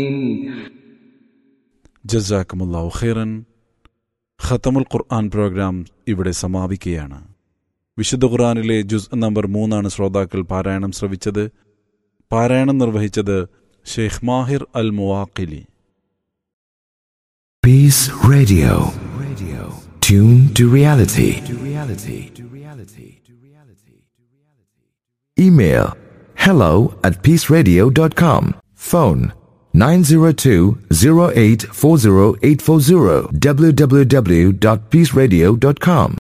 ജസാക്കുമുല്ലാഹു ഖൈറൻ ഖത്തമുൽ ഖുർആൻ പ്രോഗ്രാം ഇവിടെ സമാപിക്കുകയാണ് വിശുദ്ധ ഖുർആനിലെ ജുസ് നമ്പർ മൂന്നാണ് ശ്രോതാക്കൾ പാരായണം ശ്രവിച്ചത് പാരായണം നിർവഹിച്ചത് ഷെയ്ഖ് മാഹിർ അൽ മുവാഖിലി Peace Radio. Radio. Tune to reality. To reality. To reality. To reality. Email hello at peaceradio.com. Phone 902-0840840 www.peaceradio.com.